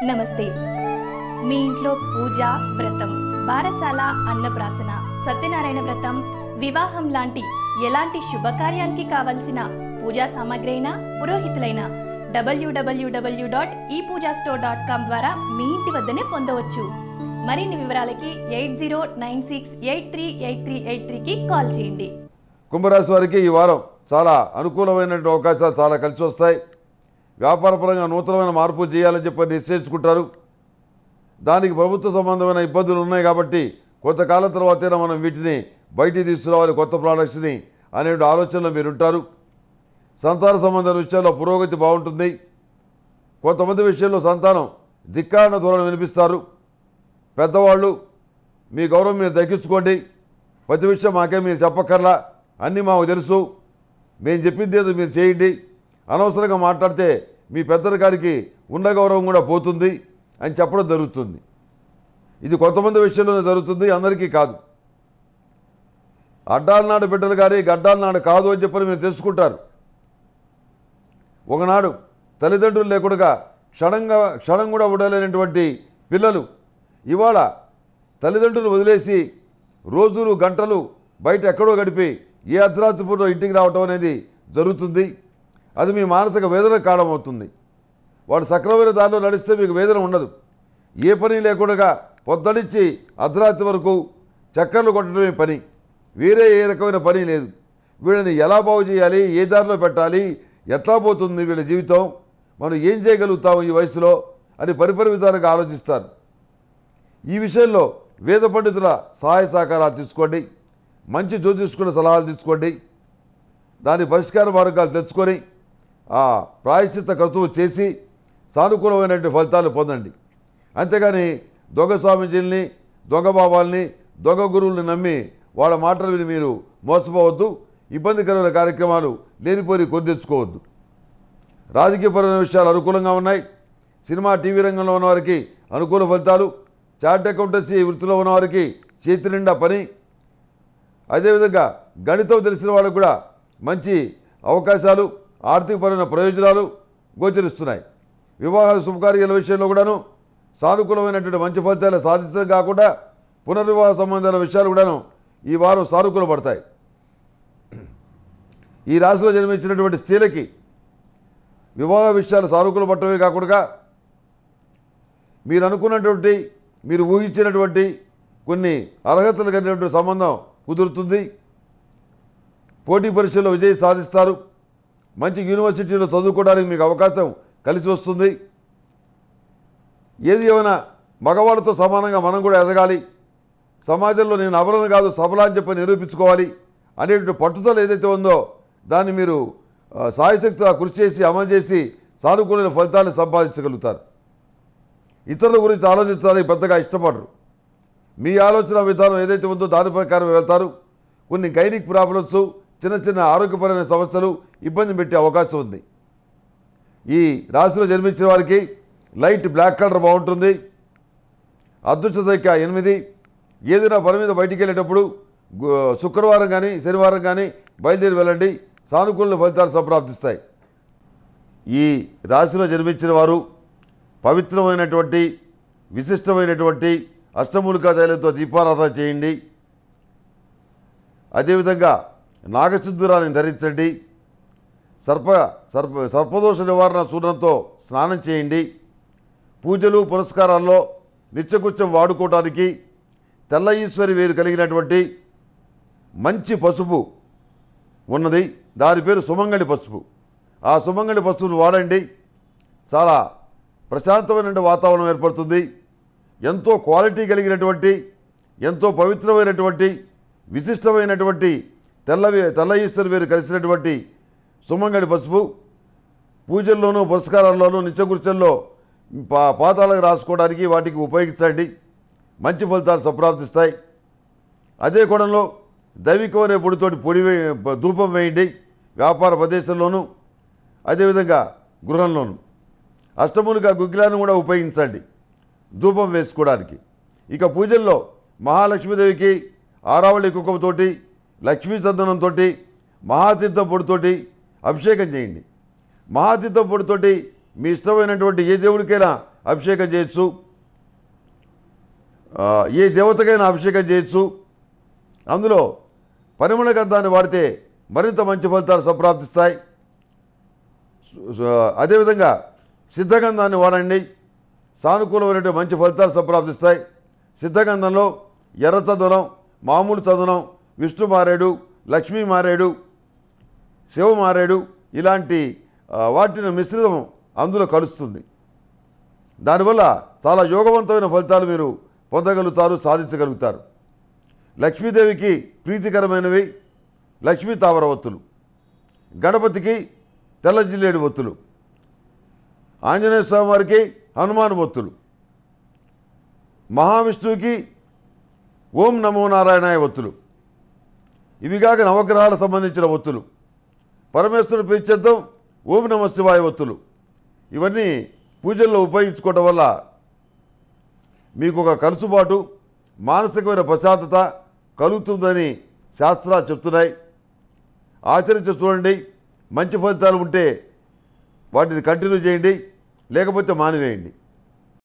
నమస్తే మీ ఇంట్లో పూజ వ్రతం బారసాల అన్నప్రాసన సత్యనారాయణ వ్రతం వివాహం లాంటి ఎలాంటి శుభకార్యానికి కావలసిన పూజా సామాగ్రి అయినా పురోహితులైన డబ్ల్యూడబ్ల్యూడబ్ల్యూ డాట్ ఈ పూజా స్టోర్ డాట్ కామ్ ద్వారా మీ ఇంటి వద్దనే పొందవచ్చు మరిన్ని వివరాలకి eight zero nine six eight three eight three eight త్రీకి కాల్ చేయండి కుంభరాశి వారికి ఈ వారం చాలా అనుకూలమైనటువంటి అవకాశాలు చాలా కలిసి వస్తాయి వ్యాపారపరంగా నూతనమైన మార్పులు చేయాలని చెప్పి నిశ్చయించుకుంటారు దానికి ప్రభుత్వ సంబంధమైన ఇబ్బందులు ఉన్నాయి కాబట్టి కొంతకాలం తర్వాతైనా మనం వీటిని బయటికి తీసుకురావాలి కొత్త ప్రోడక్ట్స్ని అనే ఆలోచనలో మీరు ఉంటారు సంతాన సంబంధ విషయాల్లో పురోగతి బాగుంటుంది కొంతమంది విషయంలో సంతానం ధిక్కారణ ధోరణి వినిపిస్తారు పెద్దవాళ్ళు మీ గౌరవం మీరు దక్కించుకోండి ప్రతి విషయం మాకే మీరు చెప్పక్కర్లా అన్నీ మాకు తెలుసు మేము చెప్పింది ఏదో మీరు చేయండి అనవసరంగా మాట్లాడితే మీ పెద్దల గారికి ఉన్న గౌరవం కూడా పోతుంది అని చెప్పడం జరుగుతుంది ఇది కొంతమంది విషయంలోనే జరుగుతుంది అందరికీ కాదు అడ్డాల నాడు బిడ్డలు కానీ గడ్డాల నాడు కాదు అని చెప్పని మీరు తెలుసుకుంటారు ఒకనాడు తల్లిదండ్రులు లేకుండా క్షణంగా క్షణం కూడా ఉండలేనటువంటి పిల్లలు ఇవాళ తల్లిదండ్రులు వదిలేసి రోజులు గంటలు బయట ఎక్కడో గడిపి ఏ అర్ధరాత్రి పూట ఇంటికి రావటం అనేది జరుగుతుంది అది మీ మానసిక వేదన కారణమవుతుంది వాడు సక్రమైన దారిలో నడిస్తే మీకు వేదన ఉండదు ఏ పని లేకుండా పొద్దడిచ్చి అర్ధరాత్రి వరకు చక్కర్లు కొట్టడమే పని వేరే ఏ రకమైన పని లేదు వీళ్ళని ఎలా బాగు చేయాలి ఏ దారిలో పెట్టాలి ఎట్లా పోతుంది వీళ్ళ జీవితం మనం ఏం చేయగలుగుతాం ఈ వయసులో అని పరిపరి విధాలుగా ఆలోచిస్తారు ఈ విషయంలో వేద పండితుల సహాయ సహకారాలు తీసుకోండి మంచి జ్యోతిష్కుల సలహాలు తీసుకోండి దాని పరిష్కార మార్గాలు తెచ్చుకొని ఆ ప్రాయశ్చిత్త క్రతువు చేసి సానుకూలమైనటువంటి ఫలితాలు పొందండి అంతేగాని దొంగ స్వామీజీల్ని దొంగ బాబాల్ని దొంగ గురువుల్ని నమ్మి వాళ్ళ మాటలు విని మీరు మోసపోవద్దు ఇబ్బందికరమైన కార్యక్రమాలు లేనిపోని తెచ్చుకోవద్దు రాజకీయపరమైన విషయాలు అనుకూలంగా ఉన్నాయి సినిమా టీవీ రంగంలో ఉన్నవారికి అనుకూల ఫలితాలు చార్ట్ అకౌంటెన్సీ వృత్తిలో ఉన్నవారికి చేతి నిండా పని అదేవిధంగా గణితం తెలిసిన వాళ్ళకు కూడా మంచి అవకాశాలు ఆర్థికపరమైన ప్రయోజనాలు గోచరిస్తున్నాయి వివాహ శుభకార్యాల విషయంలో కూడాను సానుకూలమైనటువంటి మంచి ఫలితాలు సాధించడం కాకుండా పునర్వివాహ సంబంధాల విషయాలు కూడాను ఈ వారం సానుకూల పడతాయి ఈ రాశిలో జన్మించినటువంటి స్త్రీలకి వివాహ విషయాలు సానుకూల పట్టమే కాకుండా మీరు అనుకున్నటువంటి మీరు ఊహించినటువంటి కొన్ని అర్హతలు కలిగినటువంటి సంబంధం కుదురుతుంది పోటీ పరీక్షల్లో విజయం సాధిస్తారు మంచి యూనివర్సిటీలో చదువుకోవడానికి మీకు అవకాశం కలిసి వస్తుంది ఏది ఏమైనా మగవాళ్ళతో సమానంగా మనం కూడా ఎదగాలి సమాజంలో నేను అబలను కాదు సబల అని చెప్పి నిరూపించుకోవాలి అనేటువంటి పట్టుదల ఏదైతే ఉందో దాన్ని మీరు ఆ, సాయశక్తిగా కృషి చేసి అమలు చేసి సానుకూలమైన ఫలితాన్ని సంపాదించగలుగుతారు ఇతరుల గురించి ఆలోచించాలని పెద్దగా ఇష్టపడరు మీ ఆలోచన విధానం ఏదైతే ఉందో దాని ప్రకారం వెళ్తారు కొన్ని గైనిక్ ప్రాబ్లమ్స్ చిన్న చిన్న ఆరోగ్యపరమైన సమస్యలు ఇబ్బంది పెట్టే అవకాశం ఉంది ఈ రాశిలో జన్మించిన వారికి లైట్ బ్లాక్ కలర్ బాగుంటుంది అదృష్ట సంఖ్య ఎనిమిది ఏదైనా పని మీద బయటికి వెళ్ళేటప్పుడు గు- శుక్రవారం కానీ శనివారం కానీ బయలుదేరి వెళ్ళండి సానుకూల ఫలితాలు సంప్రాప్తిస్తాయి ఈ రాశిలో జన్మించిన వారు పవిత్రమైనటువంటి విశిష్టమైనటువంటి అష్టమూలికా తైలంతో దీపారాధన చేయండి అదేవిధంగా నాగసింధురాన్ని ధరించండి సర్ప సర్ప సర్పదోష నివారణ సూర్యంతో స్నానం చేయండి పూజలు పురస్కారాల్లో నిత్యకృత్యం వాడుకోవడానికి తెల్ల ఈశ్వరి వేరు కలిగినటువంటి మంచి పసుపు ఉన్నది దాని పేరు సుమంగళి పసుపు ఆ సుమంగళి పసుపును వాడండి చాలా ప్రశాంతమైన వాతావరణం ఏర్పడుతుంది ఎంతో క్వాలిటీ కలిగినటువంటి ఎంతో పవిత్రమైనటువంటి విశిష్టమైనటువంటి తెల్లవి తెల్ల ఈశ్వరి వేరు కలిసినటువంటి సుమంగళి పసుపు పూజల్లోనూ పురస్కారాల్లోనూ నిత్యకృత్యంలో పా పాతాలకు రాసుకోవడానికి వాటికి ఉపయోగించండి మంచి ఫలితాలు సంప్రాప్తిస్తాయి అదే కోణంలో దైవికం అనే పొడితోటి పొడి వే ధూపం వేయండి వ్యాపార ప్రదేశంలోనూ అదేవిధంగా గృహంలోనూ అష్టములుగా గుగ్గిలాన్ని కూడా ఉపయోగించండి ధూపం వేసుకోవడానికి ఇక పూజల్లో మహాలక్ష్మీదేవికి ఆరావళి కుంకుమతోటి లక్ష్మీ చందనంతో మహాతీర్థం పొడితోటి అభిషేకం చేయండి మహాతీర్థం పొడితోటి మీ ఇష్టమైనటువంటి ఏ దేవుడికైనా అభిషేకం చేయొచ్చు ఆ, ఏ దేవతకైనా అభిషేకం చేయొచ్చు అందులో పరిమళ గంధాన్ని వాడితే మరింత మంచి ఫలితాలు సంప్రాప్తిస్తాయి సు- సు- అదేవిధంగా సిద్ధగంధాన్ని వాడండి సానుకూలమైనటువంటి మంచి ఫలితాలు సంప్రాప్తిస్తాయి సిద్ధగంధంలో ఎర్ర చందనం మామూలు చందనం విష్ణు మారేడు లక్ష్మీ మారేడు శివ మారేడు ఇలాంటి ఆ, వాటిని మిశ్రితం అందులో కలుస్తుంది దానివల్ల చాలా యోగవంతమైన ఫలితాలు మీరు పొందగలుగుతారు సాధించగలుగుతారు లక్ష్మీదేవికి ప్రీతికరమైనవి లక్ష్మీ తామర ఒత్తులు గణపతికి తెల్ల జిల్లేడు ఒత్తులు ఆంజనేయ స్వామి వారికి హనుమాన్ ఒత్తులు మహావిష్ణువుకి ఓం నమో నారాయణాయ ఒత్తులు ఇవి కాక నవగ్రహాలకు సంబంధించిన ఒత్తులు పరమేశ్వరుడు ప్రీత్యర్థం ఓం నమ శివాయ ఒత్తులు ఇవన్నీ పూజల్లో ఉపయోగించుకోవటం వల్ల మీకు ఒక కలుసుబాటు మానసికమైన ప్రశాంతత కలుగుతుందని శాస్త్రాలు చెప్తున్నాయి ఆచరించి చూడండి మంచి ఫలితాలు ఉంటే వాటిని కంటిన్యూ చేయండి లేకపోతే మానివేయండి